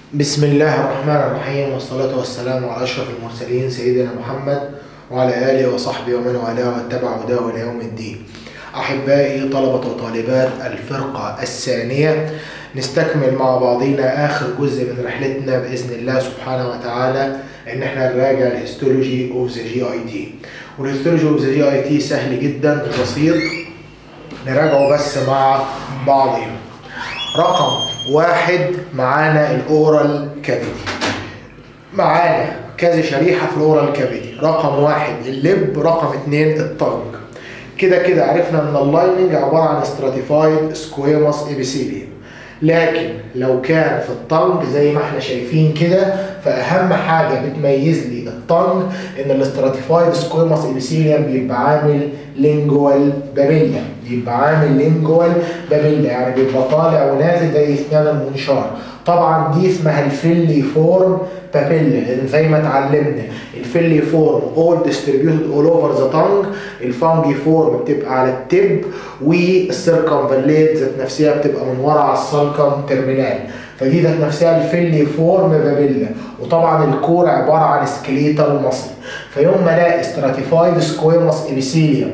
بسم الله الرحمن الرحيم والصلاة والسلام على أشرف المرسلين سيدنا محمد وعلى آله وصحبه ومن والاه واتبع هداه إلى يوم الدين. أحبائي طلبة وطالبات الفرقة الثانية نستكمل مع بعضنا آخر جزء من رحلتنا بإذن الله سبحانه وتعالى إن احنا نراجع الهيستولوجي أوف ذا جي أي تي. والهيستولوجي أوف ذا جي أي تي سهل جدا وبسيط نراجعه بس مع بعضهم. رقم واحد معانا الاورال كافيتي معانا كذا شريحة في الاورال كافيتي رقم واحد اللب رقم اتنين الطنج كده كده عرفنا ان اللايننج عبارة عن استراتيفايد سكويموس ابيثيليوم لكن لو كان في الطنج زي ما احنا شايفين كده فاهم حاجة بتميز لي الطنج ان الاستراتيفايد سكويموس ابيثيليوم بيبقى عامل لينجوال بابيلا بيبقى عامل لينجوال بابيلا يعني بيبقى طالع ونازل زي اسنان المنشار طبعا دي اسمها الفيلي فورم بابيلا لان زي ما اتعلمنا الفيلي فورم اول ديستريبيوتد اول اوفر ذا تانج الفانجي فورم بتبقى على التب والسيركمفاليت ذات نفسها بتبقى من ورا على السالكم ترمينال فدي ذات نفسها الفيلي فورم بابيلا وطبعا الكور عباره عن سكليتال مصل فيوم ما الاقي استراتيفايد سكويموس ابيثيليوم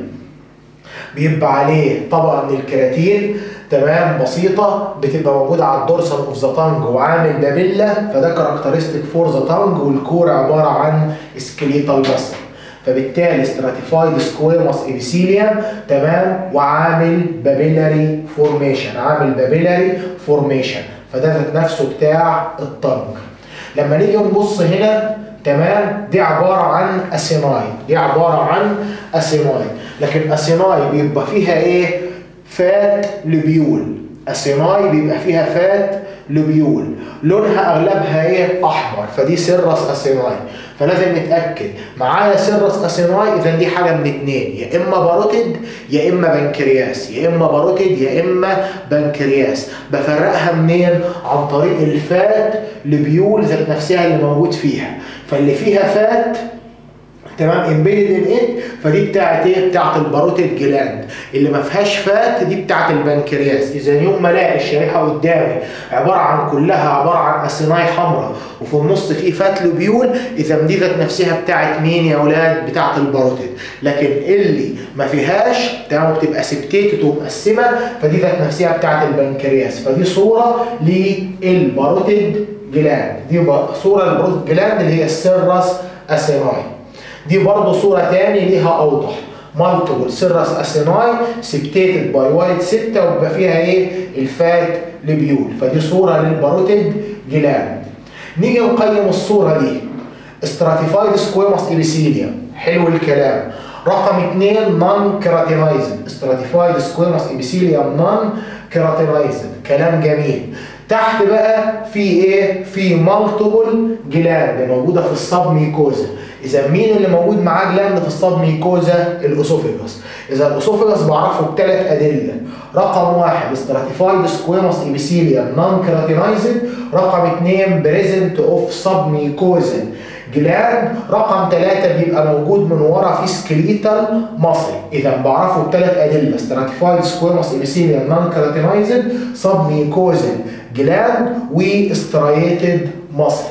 بيبقى عليه طبقه من الكيراتين تمام بسيطه بتبقى موجوده على الدورسال اوف ذا تانج وعامل بابيلا فده كاركترستيك فور ذا تانج والكور عباره عن سكليتال مصل فبالتالي استراتيفايد سكويموس ابيثيليوم تمام وعامل بابيلاري فورميشن عامل بابيلاري فورميشن فده ذات نفسه بتاع الطنج لما نيجي نبص هنا تمام دي عباره عن اسيناي دي عباره عن اسيناي لكن اسيناي بيبقى فيها ايه فات لبيول اسيناي بيبقى فيها فات لبيول لونها اغلبها ايه احمر فدي سيرس اسيناي فلازم نتاكد معايا سيرس اسيناي اذا دي حاجه من اتنين يا اما باروتيد يا اما بنكرياس يا اما باروتيد يا اما بنكرياس بفرقها منين عن طريق الفات لبيول ذات نفسها اللي موجود فيها فاللي فيها فات تمام امبيدد ان ات فدي بتاعت ايه بتاعت الباروتيد جلاند اللي ما فيهاش فات دي بتاعت البنكرياس اذا يوم ما الاقي الشريحه قدامي عباره عن كلها عباره عن اسيناي حمراء وفي النص في فات لوبيول اذا دي ذات نفسها بتاعت مين يا اولاد بتاعت الباروتيد لكن اللي ما فيهاش تمام بتبقى سبتيتد ومقسمه فدي ذات نفسها بتاعت البنكرياس فدي صوره للباروتيد جلاند دي صوره للباروتيد جلاند اللي هي السيرس اسيناي دي برضه صورة تاني ليها أوضح مالتيبل سيرس اسيناي سبتيتد باي وايت 6 وبيبقى فيها ايه الفات لبيول فدي صورة للباروتيد جلاند نيجي نقيم الصورة دي استراتيفايد سكويموس ابيثيليوم حلو الكلام رقم اثنين نون كيراتينايزد استراتيفايد سكويموس ابيثيليوم نون كيراتينايزد كلام جميل تحت بقى في ايه في مالتيبل جلاند موجوده في الصب ميكوزا اذا مين اللي موجود معاه جلاند في الصب ميكوزا الاسوفيجاس اذا الاسوفيجاس بعرفه بثلاث ادله رقم واحد استراتيفايد سكويموس ابيثيليوم نون كيراتينايزد رقم اثنين بريزنت اوف صب ميكوزا جلاند رقم ثلاثة بيبقى موجود من ورا في سكليتال مصل اذا بعرفه بثلاث ادله استراتيفايد سكويموس ابيثيليوم نون كيراتينايزد صب ميكوزا جلاند واستريتد مصل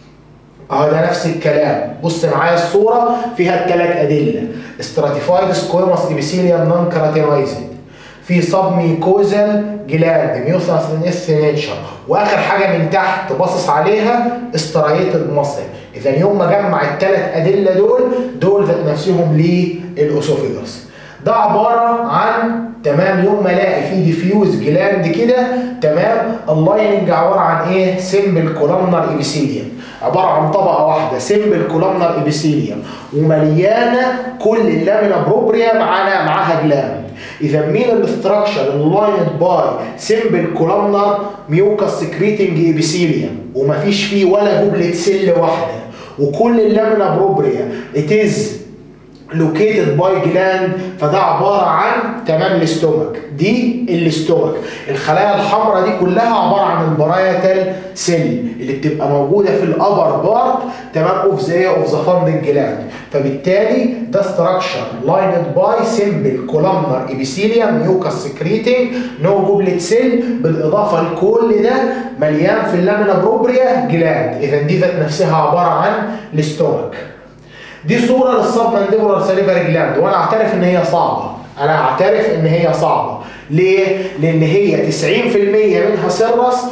اهو ده نفس الكلام بص معايا الصوره فيها الثلاث ادله استراتيفايد سكويموس ابيثيليوم نون كيراتينايزد في صب ميكوزال جلاند ميوثاس نيتشر واخر حاجه من تحت باصص عليها استريتد مصل اذا يوم ما جمع الثلاث ادله دول دول ذات نفسهم للاسوفيجاس ده عباره عن تمام يوم ما الاقي فيه ديفيوز جلاند كده تمام اللايننج عباره عن ايه سمبل كولامنر ابيثيليوم عباره عن طبقه واحده سمبل كولامنر ابيثيليوم ومليانه كل اللامينا بروبريا معانا معاها جلاند اذا مين الاستراكشر اللايند باي سمبل كولامنر ميوكاس سكريتنج ابيثيليوم ومفيش فيه ولا جبلة سل واحده وكل اللامينا بروبريا اتز لوكيتد باي جلاند فده عباره عن تمام الاستومك دي الاستومك الخلايا الحمراء دي كلها عباره عن البرايتال سيل اللي بتبقى موجوده في الابر بارت تمام اوف ذا اوف ذا فاندنج جلاند فبالتالي ده ستراكشر لايند باي سيمبل كولامنر ابيثيليوم ميوكس سكريتنج نو جوبلت سيل بالاضافه لكل ده مليان في اللامينا بروبريا جلاند اذا دي ذات نفسها عباره عن الاستومك دي صوره للسب مانديبولار ساليفري جلاند وانا اعترف ان هي صعبه انا اعترف ان هي صعبه ليه لان هي 90% منها سيرس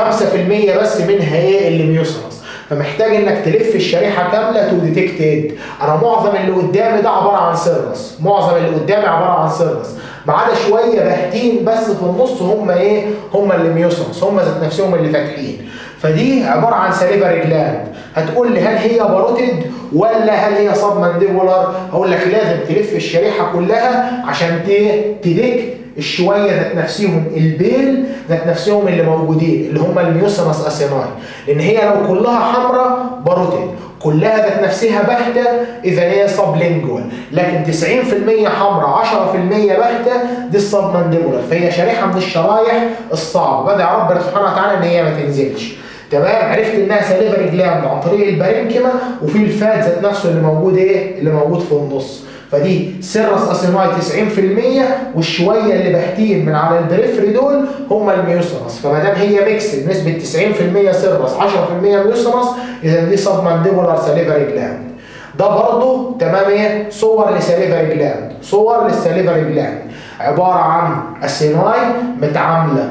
و5% بس منها ايه اللي ميوسرس فمحتاج انك تلف الشريحه كامله تو ديتكتد انا معظم اللي قدامي ده عباره عن سيرس معظم اللي قدامي عباره عن سيرس ما عدا شويه باهتين بس في النص هم ايه هم اللي ميوسرس هم ذات نفسهم اللي فاتحين فدي عباره عن ساليفري جلاند هتقول لي هل هي باروتد ولا هل هي سب مانديبولار هقول لك لازم تلف الشريحه كلها عشان تديك الشويه ذات نفسهم البيل ذات نفسهم اللي موجودين اللي هم الميوسنس اسيناي لان هي لو كلها حمراء باروتد كلها ذات نفسها باهته اذا هي سب لينجوال لكن 90% حمراء 10% باهته دي السب مانديبولار فهي شريحه من الشرايح الصعبه بدا ربنا سبحانه وتعالى ان هي ما تنزلش تمام عرفت انها ساليفري جلاند عن طريق البارينكيما وفي الفات ذات نفسه اللي موجود ايه اللي موجود في النص فدي سيرس اسيناي 90% والشويه اللي باهتين من على البريفري دول هم الميوسنس فما دام هي ميكس بنسبه 90% سيرس 10% ميوسنس اذا دي سب مانديبولار ساليفري جلاند ده برضه تمام ايه صور لساليفري جلاند صور للساليفري جلاند عباره عن اسيناي متعامله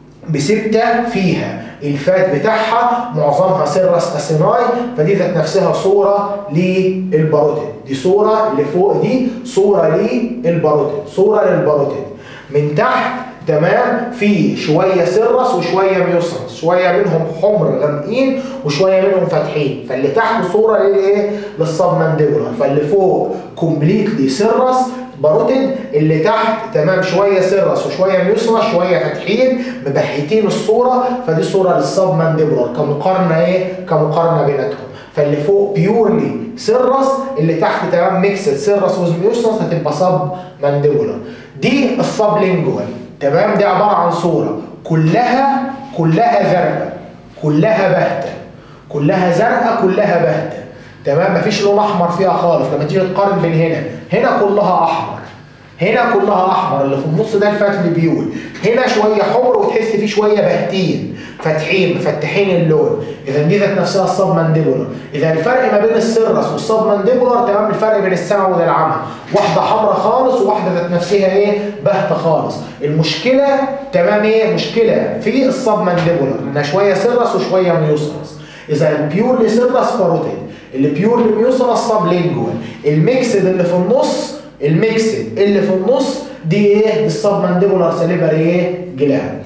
بسته فيها الفات بتاعها معظمها سيرس اسيناي فدي ذات نفسها صوره للباروتيد دي صوره اللي فوق دي صوره للباروتيد صوره للباروتيد من تحت تمام في شويه سيرس وشويه ميوسرس شويه منهم حمر غامقين وشويه منهم فاتحين فاللي تحت صوره للايه للسب مانديبولار فاللي فوق كومبليتلي سيرس باروتد اللي تحت تمام شويه سيرس وشويه ميوسرس شويه فاتحين مبهتين الصوره فدي صوره للسب مانديبولار كمقارنه ايه كمقارنه بيناتهم فاللي فوق بيورلي سيرس اللي تحت تمام ميكسد سيرس وميوسرس هتبقى سب مانديبولار دي السب لينجوال تمام دي عباره عن صوره كلها كلها زرقاء كلها باهته كلها زرقاء كلها باهته تمام مفيش لون احمر فيها خالص لما تيجي تقارن بين هنا هنا كلها احمر هنا كلها احمر اللي في النص ده الفتل بيول هنا شويه حمر وتحس فيه شويه باهتين فاتحين مفتحين اللون اذا دي ذات نفسها السب مانديبولار اذا الفرق ما بين السيرس والسب مانديبولار تمام الفرق بين السمع والعمى واحده حمراء خالص وواحده ذات نفسها ايه باهته خالص المشكله تمام ايه مشكله في السب مانديبولار انها شويه سيرس وشويه ميوسرس اذا البيور سيرس باروتين اللي بيور ميوسرس سب لينجوال الميكسد اللي في النص الميكسد اللي في النص دي ايه دي السب مانديبولار سليبري ايه جلاند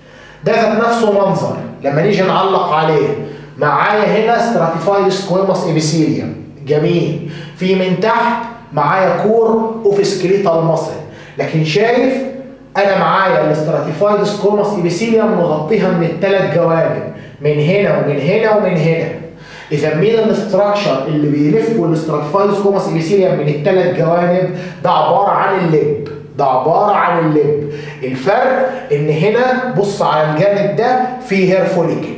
ده ذات نفسه منظر لما نيجي نعلق عليه معايا هنا ستراتيفايد سكويموس ابيثيليوم جميل في من تحت معايا كور اوف سكليتال ماسل لكن شايف انا معايا الاستراتيفايد سكويموس ابيثيليوم مغطيها من الثلاث جوانب من هنا ومن هنا ومن هنا اذا مين الاستراكشر اللي بيلفوا الاستراتيفايد سكوماس ابيثيليوم من الثلاث جوانب ده عباره عن اللب ده عباره عن اللب الفرق ان هنا بص على الجانب ده فيه هير فوليكل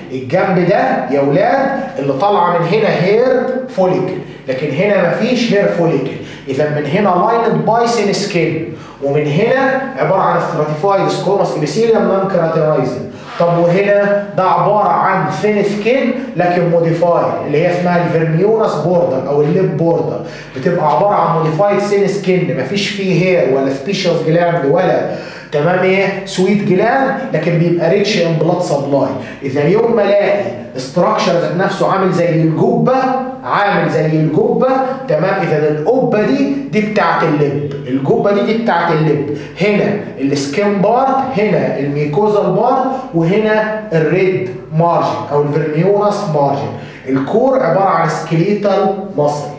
الجنب ده يا ولاد اللي طالعه من هنا هير فوليكل لكن هنا مفيش هير فوليكل اذا من هنا لايند باي سين سكين ومن هنا عباره عن ستراتيفايد سكوماس ابيثيليوم نون كراتينايزن طب وهنا ده عباره عن ثين سكين لكن موديفايد اللي هي اسمها الفيرميونس بوردر او الليب بوردر بتبقى عباره عن موديفايد ثين سكين مفيش فيه هير ولا سبيشال جلاند ولا تمام ايه سويت جلاند لكن بيبقى ريتش ان بلاد سبلاي اذا يوم ما الاقي استراكشر ذات نفسه عامل زي الجبه عامل زي الجبه تمام اذا القبه دي دي بتاعت اللب الجبه دي دي بتاعت اللب هنا السكين بارت هنا الميكوزال بارت وهنا الريد مارجن او الفيرميونس مارجن الكور عباره عن سكليتال مصل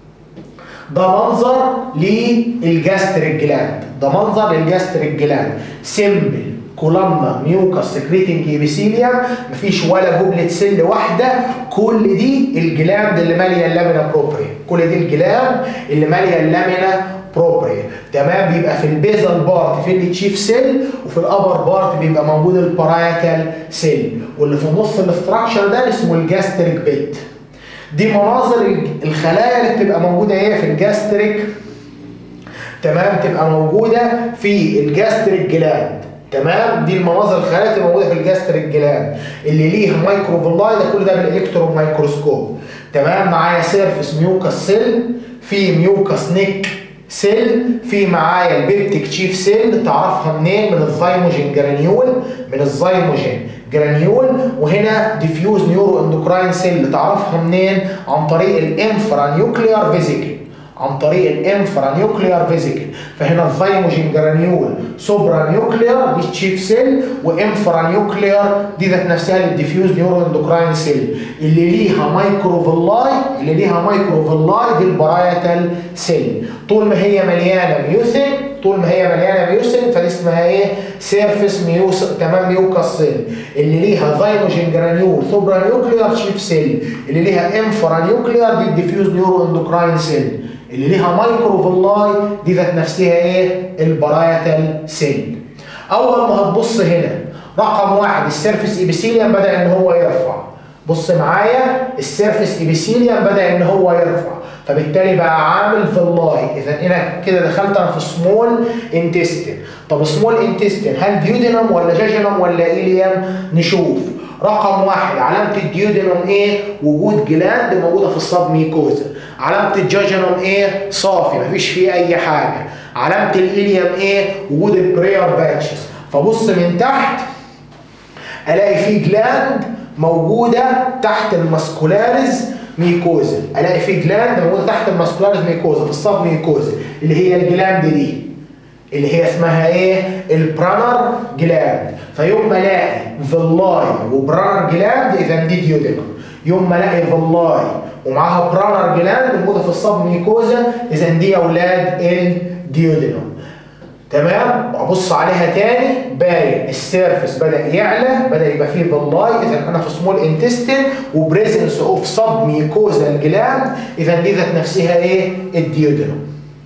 ده منظر للجاستريك جلاند ده منظر للجاستريك جلاند سيمبل كولامنا ميوكاس سكريتنج ايبيثيليوم مفيش ولا جبلة سيل واحدة كل دي الجلاند اللي مالية اللامينا بروبريا كل دي الجلاند اللي مالية اللامينا بروبريا تمام بيبقى في البيزل بارت في التشيف سيل وفي الابر بارت بيبقى موجود البارايتال سيل واللي في نص الاستراكشر ده اسمه الجاستريك بيت دي مناظر الخلايا اللي بتبقى موجوده ايه في الجاستريك تمام تبقى موجوده في الجاستريك جلاند تمام دي المناظر الخلايا اللي موجوده في الجاستريك جلاند اللي ليها مايكروفيلاي ده كل ده بالالكترون مايكروسكوب تمام معايا سيرفيس ميوكاس سيل في ميوكاس نيك سيل في معايا البيبتيك تشيف سيل تعرفها منين من الزيموجين جرانيول من الزيموجين جرانيول وهنا ديفيوز نيورو اندوكراين سيل تعرفها منين عن طريق الانفرا نيوكليار فيزيكل عن طريق الانفرا نيوكليار فيزيكل فهنا الزيموجين جرانيول سوبرا نيوكليار دي تشيف سيل وانفرا نيوكليار دي ذات نفسها للديفيوز نيورو اندوكراين سيل اللي ليها مايكروفيلاي اللي ليها مايكروفيلاي دي البرايتال سيل طول ما هي مليانه ميوثين طول ما هي مليانه ميوسين فدي اسمها ايه؟ سيرفيس ميوس تمام ميوكاس سيل اللي ليها زيموجين جرانيول سوبرا نيوكليار شيف سيل اللي ليها انفرا نيوكليار دي الديفيوز نيورو اندوكراين سيل اللي ليها مايكروفيلاي دي ذات نفسها ايه؟ البرايتال سيل اول ما هتبص هنا رقم واحد السيرفيس ايبيثيليوم بدا ان هو يرفع بص معايا السيرفيس ايبيثيليوم بدا ان هو يرفع فبالتالي بقى عامل فيلاي اذا انا كده دخلت انا في سمول انتستين طب سمول انتستين هل ديودينم ولا جاجينم ولا ايليوم نشوف رقم واحد علامة الديودينوم ايه؟ وجود جلاند موجودة في الصب ميكوزا. علامة الجاجينوم ايه؟ صافي مفيش فيه أي حاجة. علامة الإليوم ايه؟ وجود البرير باتشز. فبص من تحت ألاقي فيه جلاند موجودة تحت الماسكولاريز ميكوزا الاقي في جلاند موجوده تحت الماسكولاريز ميكوزا في الصب ميكوزا اللي هي الجلاند دي اللي هي اسمها ايه البرانر جلاند فيوم ما الاقي فيلاي وبرانر جلاند اذا دي ديودينم يوم ما الاقي فيلاي ومعاها برانر جلاند موجوده في الصب ميكوزا اذا دي اولاد الديودينم تمام ابص عليها تاني باين السيرفس بدا يعلى بدا يبقى فيه فيلاي اذا انا في سمول انتستين وبريزنس اوف سب ميكوزا الجلاند اذا دي ذات نفسها ايه الديودينوم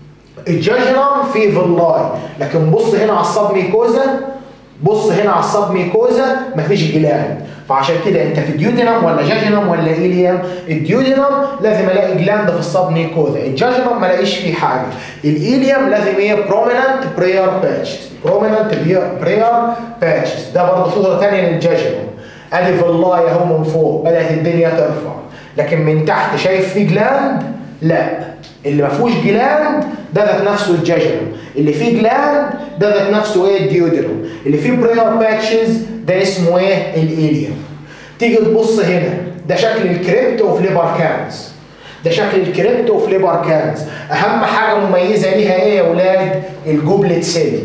الجاجرام فيه فيلاي لكن بص هنا على السب ميكوزا بص هنا على السب ميكوزا مفيش جلاند فعشان كده انت في ديودينم ولا جاجينم ولا ايليوم الديودينم لازم الاقي جلاند في الصب ميكوزا الجاجينم ما الاقيش فيه حاجه الايليوم لازم ايه بروميننت برير باتشز بروميننت برير باتشز ده برضه صوره ثانيه للجاجينم ادي فيلاي اهو من فوق بدات الدنيا ترفع لكن من تحت شايف فيه جلاند لا اللي ما فيهوش جلاند ده ذات نفسه الجاجينم اللي فيه جلاند ده ذات نفسه ايه الديودينم اللي فيه برير باتشز ده اسمه ايه الايليوم تيجي تبص هنا ده شكل الكريبت اوف ليبر كانز ده شكل الكريبت اوف ليبر كانز اهم حاجه مميزه ليها ايه يا اولاد الجوبلت سيل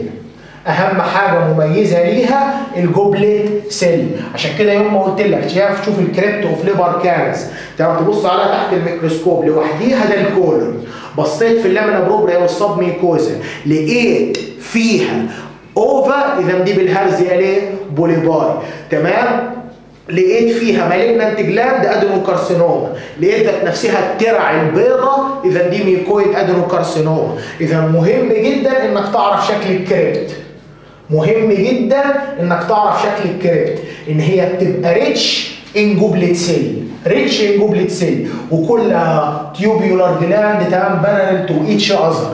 اهم حاجه مميزه ليها الجوبلت سيل عشان كده يوم ما قلت لك شايف شوف الكريبت اوف ليبر كانز تعرف تبص عليها تحت الميكروسكوب لوحديها ده الكولون بصيت في اللامينا بروبريا والصب ميكوزا لقيت فيها اوفا اذا دي بالهرز ايه بوليباي تمام لقيت فيها مالجنانت جلاند ادينوكارسينوما لقيت ذات نفسها الترع البيضاء اذا دي ميكويد ادينوكارسينوما اذا مهم جدا انك تعرف شكل الكريبت مهم جدا انك تعرف شكل الكريبت ان هي بتبقى ريتش ان جوبلت سيل ريتش ان جوبلت سيل وكلها تيوبيولار جلاند تمام بارل تو ايتش اذر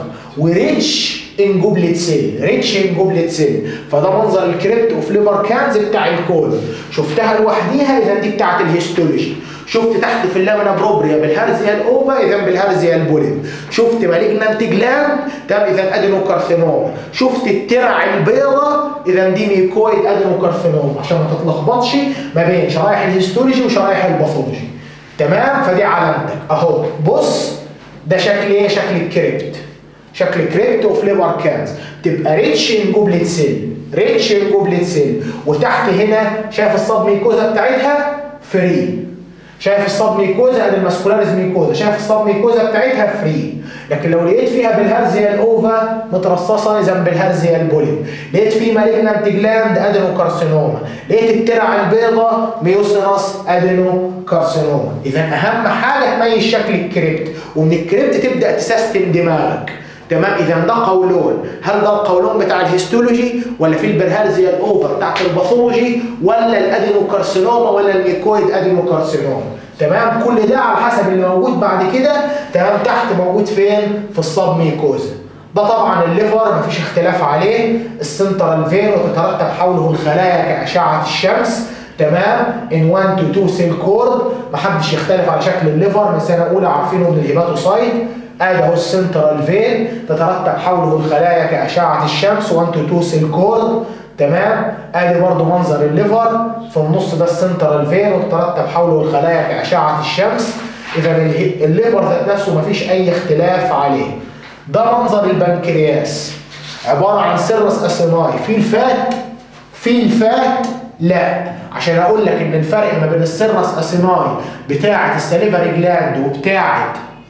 وريتش ان جوبلت سيل ريتش ان جوبلت سيل فده منظر الكريبت اوف ليبر كانز بتاع الكولون شفتها لوحديها اذا دي بتاعت الهيستولوجي شفت تحت في اللامنا بروبريا بالهرزيا الاوفا اذا بالهرزيا البوليب شفت مالجنانت جلاند تمام اذا ادينوكارسينوما شفت الترع البيضاء اذا دي ميكويد ادينوكارسينوما عشان ما تتلخبطش ما بين شرايح الهيستولوجي وشرايح الباثولوجي تمام فدي علامتك اهو بص ده شكل ايه شكل الكريبت شكل كريبت اوف ليبر كانز تبقى ريتش ان جوبلت سيل ريتش ان جوبلت سيل وتحت هنا شايف الصب ميكوزا بتاعتها فري شايف الصب ميكوزا ادي الماسكولاريز ميكوزا شايف الصب ميكوزا بتاعتها فري لكن لو لقيت فيها بالهرزيا الاوفا مترصصه اذا بالهرزيا البوليم لقيت في مالجنانت جلاند ادينوكارسينوما لقيت الترع البيضاء ميوسينس ادينوكارسينوما اذا اهم حاجه تميز شكل الكريبت ومن الكريبت تبدا تسيستم دماغك تمام اذا ده قولون هل ده القولون بتاع الهيستولوجي ولا في البرهارزيا الاوفر بتاعت الباثولوجي ولا الادينوكارسينوما ولا الميكويد ادينوكارسينوما تمام كل ده على حسب اللي موجود بعد كده تمام تحت موجود فين في الصب ميكوزا ده طبعا الليفر مفيش اختلاف عليه السنترال فين وتترتب حوله الخلايا كاشعه الشمس تمام ان 1 تو 2 سيل كورد محدش يختلف على شكل الليفر من سنه اولى عارفينه من الهيباتوسايت ادي اهو السنترال فين تترتب حوله الخلايا كاشعه الشمس 1 تو 2 سيل كورد تمام ادي برضو منظر الليفر في النص ده السنترال فين وتترتب حوله الخلايا كاشعه الشمس اذا الليفر ذات نفسه مفيش اي اختلاف عليه ده منظر البنكرياس عباره عن سيرس اسيناي في الفات في الفات لا عشان اقول لك ان الفرق ما بين السيرس اسيناي بتاعه السليفري جلاند وبتاعه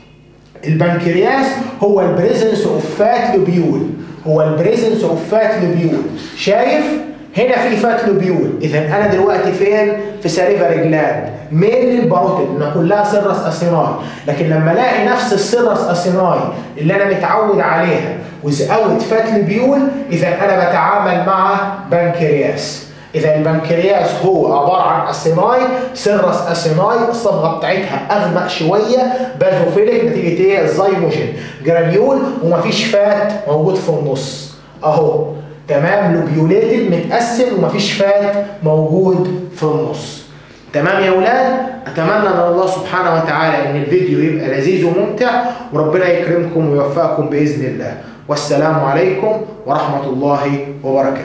البنكرياس هو البريزنس اوف فات لوبيول هو البريزنس اوف فات لوبيول شايف هنا في فات لوبيول اذا انا دلوقتي فين في ساليفري جلاند مين الباروتيد انها كلها سيرس اسيناي لكن لما الاقي نفس السيرس اسيناي اللي انا متعود عليها وزاوت فات لوبيول اذا انا بتعامل مع بنكرياس اذا البنكرياس هو عباره عن اسيناي سيرس اسيناي الصبغه بتاعتها اغمق شويه بازوفيليك نتيجه ايه الزيموجين جرانيول ومفيش فات موجود في النص اهو تمام لوبيوليتد متقسم ومفيش فات موجود في النص تمام يا ولاد اتمنى من الله سبحانه وتعالى ان الفيديو يبقى لذيذ وممتع وربنا يكرمكم ويوفقكم باذن الله والسلام عليكم ورحمه الله وبركاته